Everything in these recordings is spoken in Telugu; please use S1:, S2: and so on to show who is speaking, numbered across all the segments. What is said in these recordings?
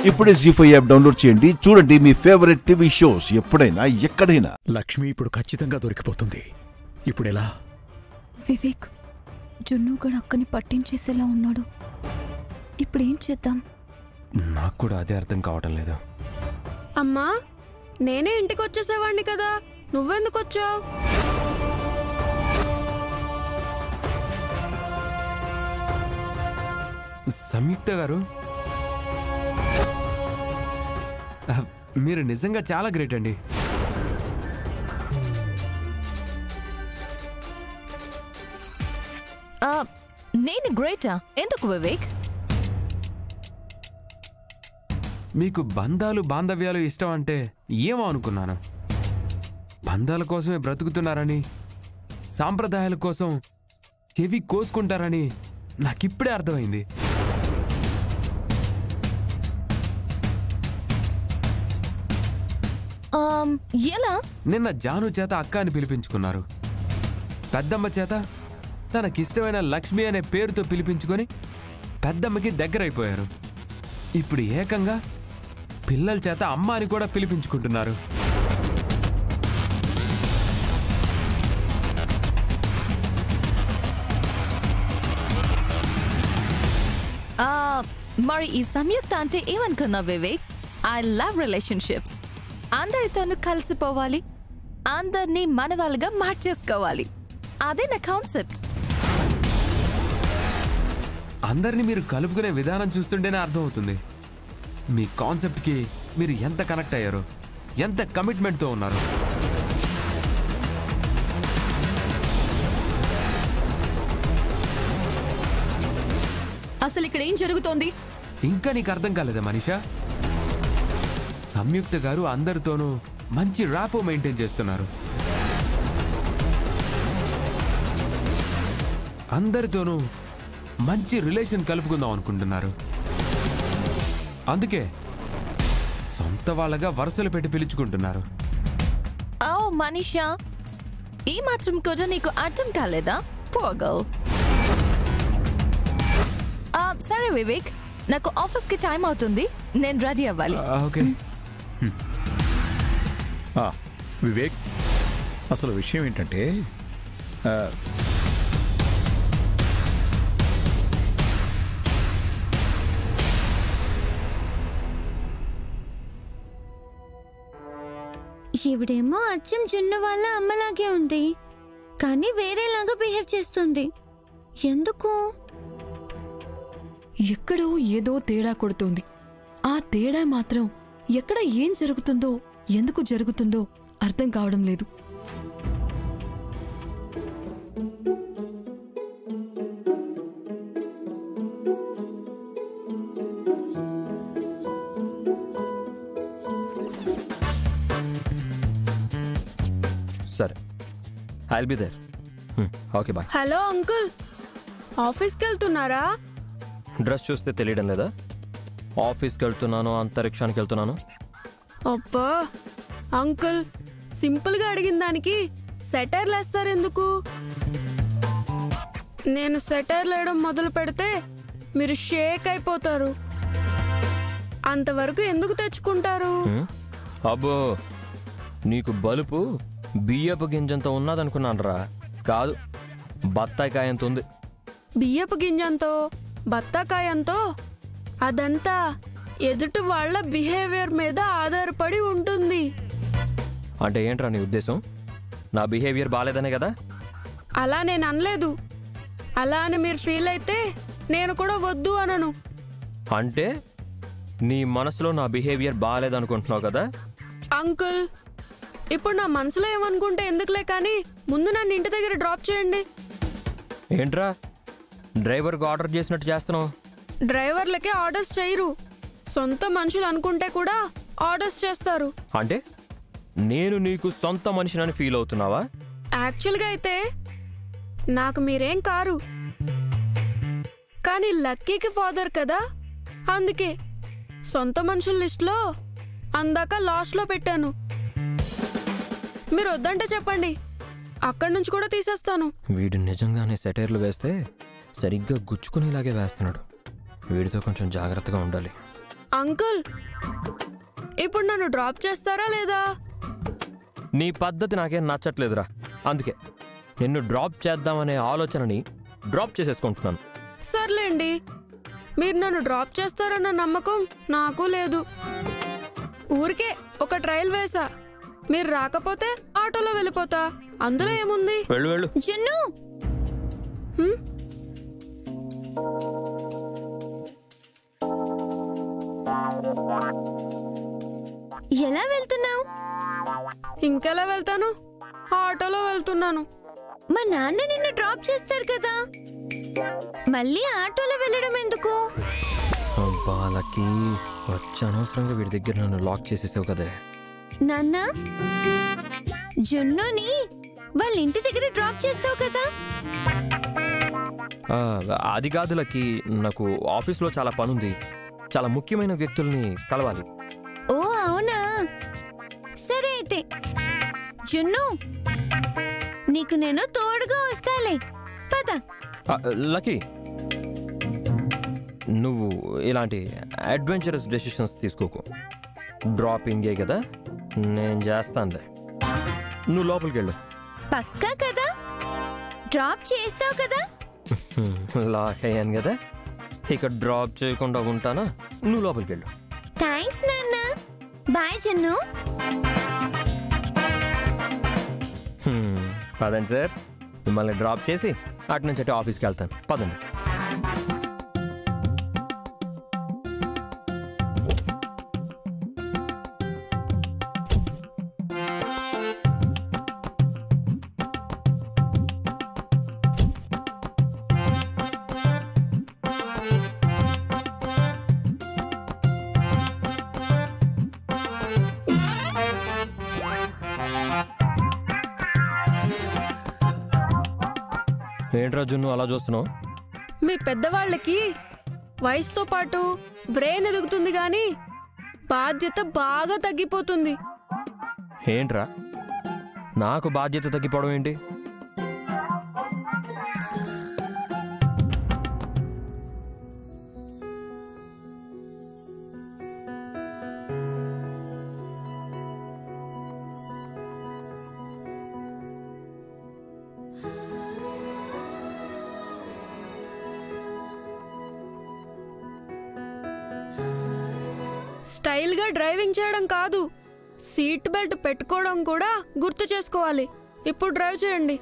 S1: ఇప్పుడే జీ ఫైవ్ యాప్ డౌన్లోడ్ చేయండి చూడండి మీ ఫేవరెట్ టీవీ షోస్ ఎప్పుడైనా ఎక్కడైనా
S2: లక్ష్మి ఇప్పుడు ఖచ్చితంగా దొరికిపోతుంది ఇప్పుడెలా
S3: వివేక్ జున్ను కూడా అక్కని పట్టించేసేలా ఉన్నాడు ఇప్పుడేం చేద్దాం
S4: నాకు కూడా అదే అర్థం కావటం లేదు
S5: అమ్మా నేనే ఇంటికి వచ్చేసేవాడిని కదా నువ్వెందుకు వచ్చావు
S4: సంయుక్త గారు ఆ, మీరు నిజంగా చాలా గ్రేట్ అండి
S3: ఆ, నేను గ్రేటా ఎందుకు వివేక్
S4: మీకు బంధాలు బాంధవ్యాలు ఇష్టం అంటే ఏమో అనుకున్నాను బంధాల కోసమే బ్రతుకుతున్నారని సాంప్రదాయాల కోసం చెవి కోసుకుంటారని నాకిప్పుడే అర్థమైంది
S3: ఆమ్, ఎలా
S4: నిన్న జాను చేత అక్క అని పిలిపించుకున్నారు పెద్దమ్మ చేత తనకిష్టమైన లక్ష్మి అనే పేరుతో పిలిపించుకొని పెద్దమ్మకి దగ్గరైపోయారు ఇప్పుడు ఏకంగా పిల్లల చేత అమ్మ అని కూడా పిలిపించుకుంటున్నారు
S3: ఆ, మరి ఈ సంయుక్త అంటే ఏమనుకున్నా వివేక్ ఐ లవ్ రిలేషన్షిప్స్ అందరితోనూ కలిసిపోవాలి అందరినీ మన వాళ్ళగా మార్చేసుకోవాలి అదే నా కాన్సెప్ట్
S4: అందరినీ మీరు కలుపుకునే విధానం చూస్తుంటేనే అర్థమవుతుంది మీ కాన్సెప్ట్కి మీరు ఎంత కనెక్ట్ అయ్యారు ఎంత కమిట్మెంట్తో ఉన్నారు
S3: అసలు ఇక్కడ ఏం జరుగుతోంది
S4: ఇంకా నీకు అర్థం కాలేదా మనీషా సంయుక్త గారు అందరితోనూ మంచి ర్యాపో మెయింటైన్ చేస్తున్నారు అందరితోనూ మంచి రిలేషన్ కలుపుకుందాం అనుకుంటున్నారు అందుకే సొంత వాళ్ళగా వరుసలు పెట్టి పిలుచుకుంటున్నారు
S3: ఓ మనీషా ఈ మాత్రం కూడా నీకు అర్థం కాలేదా పోగల్ సరే వివేక్ నాకు ఆఫీస్ కి టైం అవుతుంది నేను రెడీ అవ్వాలి
S4: ఆ, ఓకే
S2: ఆ, వివేక్ అసలు విషయం ఏంటంటే ఆ,
S6: ఈవిడేమో అచ్చం జున్ను వాళ్ళ అమ్మలాగే ఉంది కానీ వేరేలాగా బిహేవ్ చేస్తుంది ఎందుకు
S7: ఎక్కడో ఏదో తేడా కొడుతోంది ఆ తేడా మాత్రం ఎక్కడ ఏం జరుగుతుందో ఎందుకు జరుగుతుందో అర్థం కావడం లేదు
S8: సరే I'll be there okay bye
S5: hello uncle ఆఫీస్కి వెళ్తున్నారా
S8: డ్రెస్ చూస్తే తెలియడం లేదా ఆఫీస్కి వెళ్తున్నాను అంతరిక్షానికి వెళ్తున్నాను
S5: అబ్బా అంకుల్ సింపుల్గా అడిగిన దానికి సెటైర్లు వేస్తారు ఎందుకు నేను సెటైర్లు వేయడం మొదలు పెడితే మీరు షేక్ అయిపోతారు అంతవరకు ఎందుకు తెచ్చుకుంటారు
S8: హ్మ్? అబ్బో నీకు బలుపు బియ్యపు గింజంత ఉన్నదనుకున్నానురా కాదు బత్తాయి కాయంత ఉంది
S5: బియ్యపు గింజంతో బత్తాకాయంతో అదంతా ఎదుటి వాళ్ళ బిహేవియర్ మీద ఆధారపడి ఉంటుంది
S8: అంటే ఏంట్రా నీ ఉద్దేశం నా బిహేవియర్ బాగాలేదనే కదా
S5: అలా నేను అనలేదు అలా అని మీరు ఫీల్ అయితే నేను కూడా వద్దు అనను
S8: అంటే నీ మనసులో నా బిహేవియర్ బాగాలేదనుకుంటున్నావు కదా
S5: అంకుల్ ఇప్పుడు నా మనసులో ఏమనుకుంటే ఎందుకులే కానీ ముందు నన్ను ఇంటి దగ్గర డ్రాప్ చేయండి
S8: ఏంట్రా డ్రైవర్కి ఆర్డర్ చేసినట్టు చేస్తున్నావు
S5: డ్రైవర్లకే ఆర్డర్స్ చేయరు సొంత మనుషులు అనుకుంటే కూడా ఆర్డర్స్ చేస్తారు
S8: అంటే నేను నీకు సొంత మనిషినని ఫీల్ అవుతున్నావా
S5: యాక్చువల్గా అయితే నాకు మీరేం కారు కానీ లక్కీకి ఫాదర్ కదా అందుకే సొంత మనుషుల లిస్ట్లో అందాక లాస్ట్లో పెట్టాను మీరు వద్దంటే చెప్పండి అక్కడి నుంచి కూడా తీసేస్తాను
S8: వీడు నిజంగానే సెటైర్లు వేస్తే సరిగ్గా గుచ్చుకునేలాగే వేస్తున్నాడు వీడితో కొంచెం జాగ్రత్తగా ఉండాలి
S5: అంకుల్ ఇప్పుడు నన్ను డ్రాప్ చేస్తారా లేదా
S8: నీ పద్ధతి నాకేం నచ్చట్లేదురా అందుకే నిన్ను డ్రాప్ చేద్దామనే ఆలోచనని డ్రాప్ చేసేసుకుంటున్నాను
S5: సర్లేండి మీరు నన్ను డ్రాప్ చేస్తారన్న నమ్మకం నాకు లేదు ఊరికే ఒక ట్రయల్ వేసా మీరు రాకపోతే ఆటోలో వెళ్ళిపోతా అందులో ఏముంది
S8: వెళ్ళు వెళ్ళు
S6: జున్ను
S5: హ్మ్?
S6: ఎలా వెళ్తున్నావు
S5: ఇంకెలా వెళ్తాను ఆటోలో వెళ్తున్నాను
S6: మా నాన్న నిన్ను డ్రాప్ చేస్తారు కదా మళ్ళీ ఆటోలో వెళ్ళడం ఎందుకు
S8: వాళ్ళకి వచ్చి అనవసరంగా వీడి దగ్గర నన్ను లాక్ చేసేసావు కదే
S6: నాన్న జున్నుని వాళ్ళ ఇంటి దగ్గర డ్రాప్ చేస్తావు కదా
S8: ఆ, అది కాదులకి నాకు ఆఫీస్లో చాలా పనుంది చాలా ముఖ్యమైన వ్యక్తుల్ని కలవాలి
S6: ఓ అవునా సరే అయితే జున్ను నీకు నేను తోడుగా వస్తాలే పద
S8: ఆ, లక్కీ నువ్వు ఇలాంటి అడ్వెంచరస్ డెసిషన్స్ తీసుకోకు డ్రాపింగే కదా నేను చేస్తానులే నువ్వు లోపలికి వెళ్ళు
S6: పక్కా కదా డ్రాప్ చేస్తావు కదా
S8: లాక్ అయ్యాను కదా ఇక డ్రాప్ చేయకుండా ఉంటానా నువ్వు లోపలికి వెళ్ళు
S6: థ్యాంక్స్ నాన్న బాయ్ జున్ను
S8: హ్మ్, పదండి సార్ మిమ్మల్ని డ్రాప్ చేసి అటు నుంచి అటు ఆఫీస్కి వెళ్తాను పదండి ఏంట్రా జున్ను అలా చూస్తున్నావు
S5: మీ పెద్దవాళ్ళకి వయసుతో పాటు బ్రెయిన్ ఎదుగుతుంది కానీ బాధ్యత బాగా తగ్గిపోతుంది
S8: ఏంట్రా నాకు బాధ్యత తగ్గిపోవడం ఏంటి
S5: స్టైల్గా డ్రైవింగ్ చేయడం కాదు సీట్ బెల్ట్ పెట్టుకోవడం కూడా గుర్తు చేసుకోవాలి ఇప్పుడు డ్రైవ్ చేయండి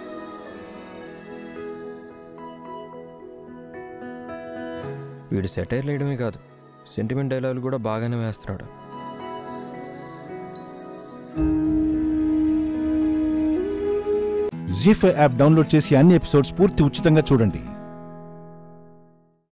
S8: వీడు సెటైర్ వేయడమే కాదు సెంటిమెంట్ డైలాగులు కూడా బాగానే వేస్తున్నాడు
S1: జీ ఫైవ్ యాప్ డౌన్లోడ్ చేసి అన్ని ఎపిసోడ్స్ పూర్తి ఉచితంగా చూడండి